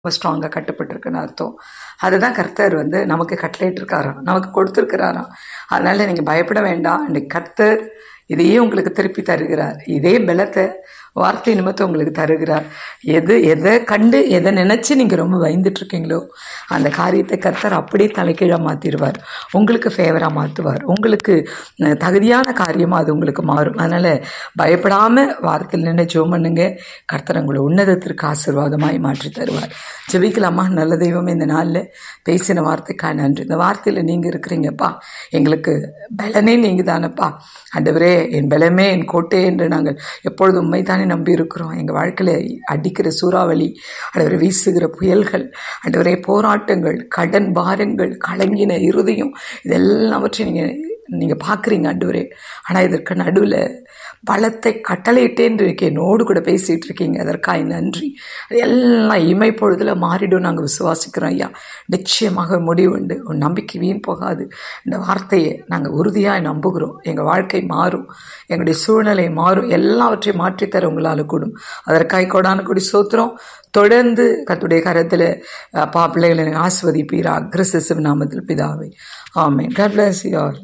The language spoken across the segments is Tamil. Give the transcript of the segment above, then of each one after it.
ரொம்ப ஸ்ட்ராங்காக கட்டுப்பட்டிருக்குன்னு அர்த்தம் அதுதான் கர்த்தர் வந்து நமக்கு கட்டளையிட்டிருக்காராம் நமக்கு கொடுத்துருக்கிறாராம் அதனால் நீங்கள் பயப்பட வேண்டாம் இன்னைக்கு கர்த்தர் இதையே உங்களுக்கு திருப்பி தருகிறார் இதே பலத்தை வார்த்தை நிமித்தம் உங்களுக்கு தருகிறார் எது எதை கண்டு எதை நினச்சி நீங்கள் ரொம்ப பயந்துட்டு இருக்கீங்களோ அந்த காரியத்தை கர்த்தர் அப்படியே தலைக்கீழாக மாற்றிடுவார் உங்களுக்கு ஃபேவராக மாற்றுவார் உங்களுக்கு அஹ், தகுதியான காரியமாக அது உங்களுக்கு மாறும் அதனால் பயப்படாமல் வாரத்தில் நின்று ஜோம் பண்ணுங்க கர்த்தர் உங்களை உன்னதத்திற்கு ஆசீர்வாதமாய் மாற்றி தருவார் ஜெபிக்கலாமா நல்ல தெய்வம் இந்த நாளில் பேசின வார்த்தைக்காக நன்றி இந்த வார்த்தையில் நீங்கள் இருக்கிறீங்கப்பா எங்களுக்கு பலனே நீங்கள் தானப்பா ஆண்டவரே என் பலமே என் கோட்டை என்று நாங்கள் எப்பொழுது உண்மை தானே நம்பி இருக்கிறோம் எங்கள் வாழ்க்கையில் அடிக்கிற சூறாவளி ஆண்டவரை வீசுகிற புயல்கள் ஆண்டவரே போராட்டங்கள் கடன் பாரங்கள் கலங்கின இருதயம் இதெல்லாவற்றையும் நீங்கள் நீங்கள் பார்க்குறீங்க ஆண்டவரே ஆனால் இதற்கு நடுவில் பலத்தை கட்டளையிட்டேன் இருக்கு என்னோடு கூட பேசிகிட்டு இருக்கீங்க அதற்காக நன்றி அது எல்லாம் இமை பொழுதில் மாறிடும் நாங்கள் விசுவாசிக்கிறோம் ஐயா நிச்சயமாக முடிவு உண்டு உன் நம்பிக்கை வீண் போகாது இந்த வார்த்தையை நாங்கள் உறுதியாக நம்புகிறோம் எங்கள் வாழ்க்கை மாறும் எங்களுடைய சூழ்நிலை மாறும் எல்லாவற்றையும் மாற்றித்தர உங்களால் கூடும் அதற்காக கொடான கூடி சோத்திரம் தொடர்ந்து கத்துடைய கரத்தில் அப்பா பிள்ளைகளை எனக்கு ஆஸ்வதிப்பீரா கிறிஸ்து நாமத்தில் பிதாவை ஆமென் God bless you all.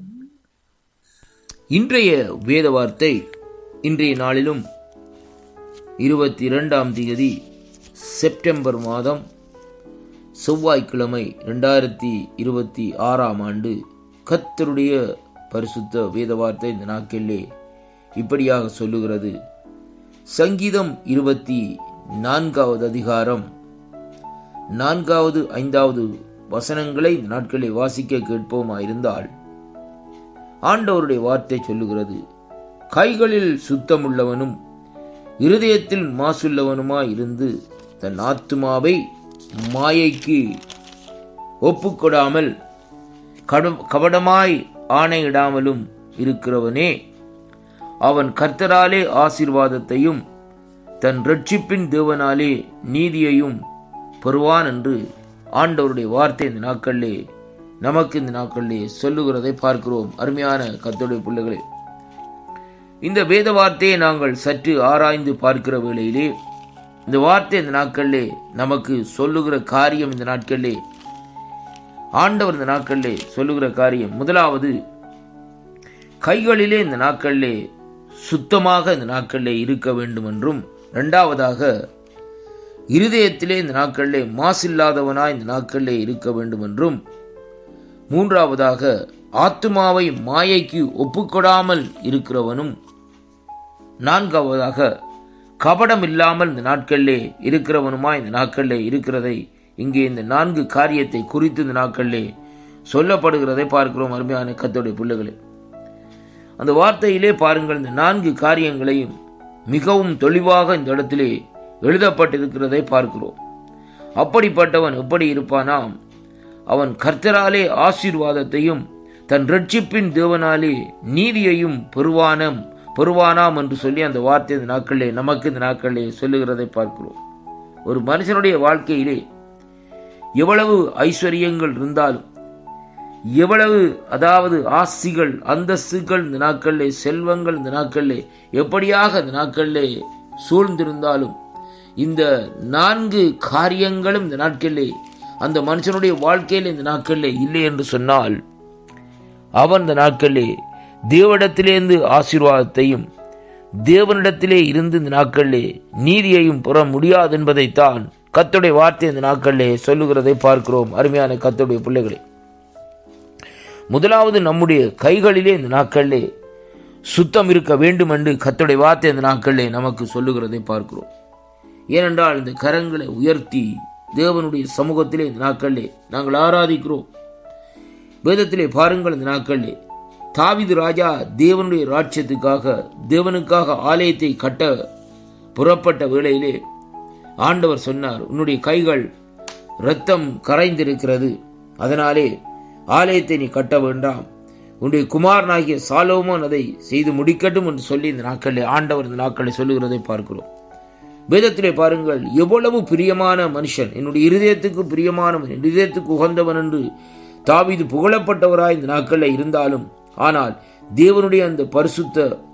இன்றைய வேத வார்த்தை இன்றைய நாளிலும் இருபத்தி இரண்டாம் தேதி செப்டம்பர் மாதம் செவ்வாய்க்கிழமை ரெண்டாயிரத்தி இருபத்தி ஆறாம் ஆண்டு கர்த்தருடைய பரிசுத்த வேத வார்த்தை இந்த நாட்களிலே இப்படியாக சொல்லுகிறது சங்கீதம் இருபத்தி நான்காவது அதிகாரம் நான்காவது ஐந்தாவது வசனங்களை இந்த நாட்களிலே வாசிக்க கேட்போமாயிருந்தால் ஆண்டவருடைய வார்த்தை சொல்லுகிறது கைகளில் சுத்தமுள்ளவனும் இருதயத்தில் மாசுள்ளவனுமாய் இருந்து தன் ஆத்துமாவை மாயைக்கு ஒப்புக்கொடாமல் கடும் கபடமாய் ஆணையிடாமலும் இருக்கிறவனே அவன் கர்த்தராலே ஆசீர்வாதத்தையும் தன் ரட்சிப்பின் தேவனாலே நீதியையும் பெறுவான் என்று ஆண்டவருடைய வார்த்தை இந்த நாட்களிலே நமக்கு இந்த நாட்களிலே சொல்லுகிறதை பார்க்கிறோம் அருமையான கர்த்தருடைய பிள்ளைகளே இந்த வேத வார்த்தையை நாங்கள் சற்று ஆராய்ந்து பார்க்கிற வேளையிலே இந்த வார்த்தை இந்த நாட்களிலே நமக்கு சொல்லுகிற காரியம் இந்த நாட்களிலே ஆண்டவர் இந்த நாட்களிலே சொல்லுகிற காரியம் முதலாவது கைகளிலே இந்த நாட்களிலே சுத்தமாக இந்த நாட்களிலே இருக்க வேண்டும் என்றும் இரண்டாவதாக இருதயத்திலே இந்த நாட்களிலே மாசில்லாதவனாய் இந்த நாட்களிலே இருக்க வேண்டும் என்றும் மூன்றாவதாக ஆத்துமாவை மாயைக்கு ஒப்புக்கொடாமல் இருக்கிறவனும் நான்காவதாக கபடம் இல்லாமல் இந்த நாட்களிலே இருக்கிறவனுமா இந்த நாட்களிலே இருக்கிறதை இங்கே இந்த நான்கு காரியத்தை குறித்து இந்த நாட்களிலே சொல்லப்படுகிறதை பார்க்கிறோம் அருமையான கத்தோடைய பிள்ளைகளே அந்த வார்த்தையிலே பாருங்கள் இந்த நான்கு காரியங்களையும் மிகவும் தெளிவாக இந்த இடத்திலே எழுதப்பட்டிருக்கிறதை பார்க்கிறோம் அப்படிப்பட்டவன் எப்படி இருப்பானாம் அவன் கர்த்தராலே ஆசீர்வாதத்தையும் தன் ரட்சிப்பின் தேவனாலே நீதியையும் பெறுவானம் பெறுவானாம் என்று சொல்லி அந்த வார்த்தை இந்த நாட்களிலே நமக்கு இந்த நாட்களிலே சொல்லுகிறதை பார்க்கிறோம் ஒரு மனுஷனுடைய வாழ்க்கையிலே எவ்வளவு ஐஸ்வர்யங்கள் இருந்தாலும் எவ்வளவு அதாவது ஆசிகள் அந்தஸ்துகள் இந்த நாட்களிலே செல்வங்கள் இந்த நாட்களிலே எப்படியாக இந்த நாட்களிலே சூழ்ந்திருந்தாலும் இந்த நான்கு காரியங்களும் இந்த நாட்களிலே அந்த மனுஷனுடைய வாழ்க்கையில் இந்த நாட்களிலே இல்லை என்று சொன்னால் அவன் இந்த நாட்களிலே தேவனிடத்திலிருந்து ஆசீர்வாதத்தையும் தேவனிடத்திலே இருந்து இந்த நாட்களிலே நீதியையும் பெற முடியாது என்பதைத்தான் கத்துடைய வார்த்தை இந்த நாட்களிலே சொல்லுகிறதை பார்க்கிறோம் அருமையான கத்துடைய பிள்ளைகளே முதலாவது நம்முடைய கைகளிலே இந்த நாட்களிலே சுத்தம் இருக்க வேண்டும் என்று கத்துடைய வார்த்தை இந்த நாட்களிலே நமக்கு சொல்லுகிறதை பார்க்கிறோம் ஏனென்றால் இந்த கரங்களை உயர்த்தி தேவனுடைய சமூகத்திலே இந்த நாட்களிலே நாங்கள் ஆராதிக்கிறோம் வேதத்திலே பாருங்கள் இந்த நாட்களிலே தாவிது ராஜா தேவனுடைய ராட்சியத்துக்காக தேவனுக்காக ஆலயத்தை கட்ட புறப்பட்ட வேளையிலே ஆண்டவர் சொன்னார் உன்னுடைய கைகள் இரத்தம் கரைந்திருக்கிறது அதனாலே ஆலயத்தை நீ கட்ட வேண்டாம் உன்னுடைய குமாரனாகிய சாலோமோன் அதை செய்து முடிக்கட்டும் என்று சொல்லி இந்த நாட்களிலே ஆண்டவர் இந்த நாட்களை சொல்லுகிறதை பார்க்கிறோம் வேதத்திலே பாருங்கள் எவ்வளவு பிரியமான மனுஷன் என்னுடைய இருதயத்துக்கு பிரியமானவன் என் இருதயத்துக்கு உகந்தவன் என்று தாவிது புகழப்பட்டவராய் இந்த நாட்களில் இருந்தாலும் ஆனால் தேவனுடைய அந்த பரிசுத்த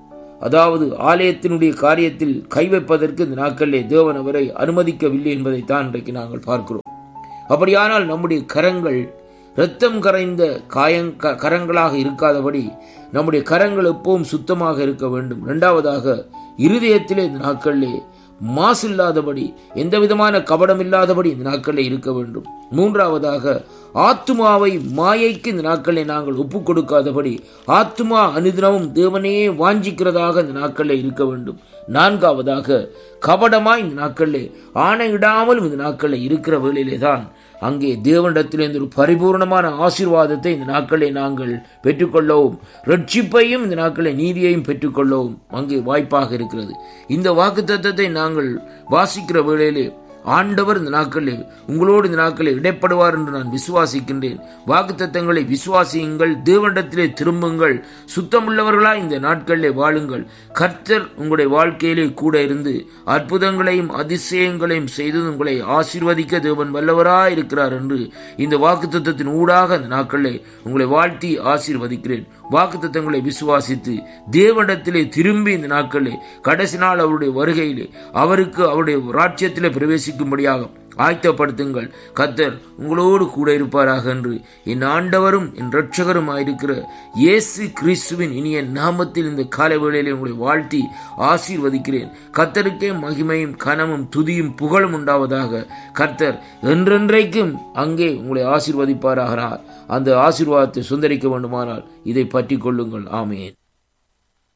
அதாவது ஆலயத்தினுடைய காரியத்தில் கை வைப்பதற்கு இந்த நாட்களிலே தேவன் அவரை அனுமதிக்கவில்லை என்பதைத்தான் இன்றைக்கு நாங்கள் பார்க்கிறோம் அப்படியானால் நம்முடைய கரங்கள் இரத்தம் கரைந்த காயங் க- கரங்களாக இருக்காதபடி நம்முடைய கரங்கள் எப்பவும் சுத்தமாக இருக்க வேண்டும் இரண்டாவதாக இருதயத்திலே இந்த நாட்களிலே மாசு இல்லாதபடி எந்த விதமான கபடம் இல்லாதபடி இந்த நாட்களில் இருக்க வேண்டும் மூன்றாவதாக ஆத்துமாவை மாயைக்கு இந்த நாட்களை நாங்கள் ஒப்புக் கொடுக்காதபடி ஆத்துமா அனுதினமும் தேவனையே வாஞ்சிக்கிறதாக இந்த நாட்களில் இருக்க வேண்டும் நான்காவதாக கபடமாய் இந்த நாட்களிலே ஆணையிடாமலும் இந்த நாட்களில் இருக்கிற வேளையிலே தான் அங்கே தேவனிடத்திலிருந்து ஒரு பரிபூர்ணமான ஆசீர்வாதத்தை இந்த நாட்களை நாங்கள் பெற்றுக்கொள்ளவும் ரட்சிப்பையும் இந்த நாட்களை நீதியையும் பெற்றுக்கொள்ளவும் அங்கே வாய்ப்பாக இருக்கிறது இந்த வாக்குத்தத்தத்தை நாங்கள் வாசிக்கிற வேளையிலே ஆண்டவர் இந்த நாட்களில் உங்களோடு இந்த நாட்களில் இடைப்படுவார் என்று நான் விசுவாசிக்கின்றேன் வாக்குத்தத்தங்களை விசுவாசியுங்கள் தேவனிடத்திலே திரும்புங்கள் சுத்தமுள்ளவர்களாய் இந்த நாட்களிலே வாழுங்கள் கர்த்தர் உங்களுடைய வாழ்க்கையிலே கூட இருந்து அற்புதங்களையும் அதிசயங்களையும் செய்து உங்களை ஆசீர்வதிக்க தேவன் வல்லவராய் இருக்கிறார் என்று இந்த வாக்குத்தத்தத்தின் ஊடாக அந்த நாட்களிலே உங்களை வாழ்த்தி ஆசீர்வதிக்கிறேன் வாக்குத்தத்தங்களை விசுவாசித்து தேவனிடத்திலே திரும்பி இந்த நாட்களிலே கடைசி நாள் அவருடைய வருகையிலே அவருக்கு அவருடைய ராஜ்யத்திலே பிரவேசிக்கும்படியாக ஆயத்தப்படுத்துங்கள் கத்தர் உங்களோடு கூட இருப்பாராக என்று என் ஆண்டவரும் என் இரட்சகரும் ஆயிருக்கிற இயேசு கிறிஸ்துவின் இனிய நாமத்தில் இந்த காலை வேளையிலே உங்களை வாழ்த்தி ஆசீர்வதிக்கிறேன் கத்தருக்கே மகிமையும் கனமும் துதியும் புகழும் உண்டாவதாக கர்த்தர் என்றென்றைக்கும் அங்கே உங்களை ஆசீர்வதிப்பாராகிறார் அந்த ஆசீர்வாதத்தை சுந்தரிக்க வேண்டுமானால் இதை பற்றி கொள்ளுங்கள் ஆமேன்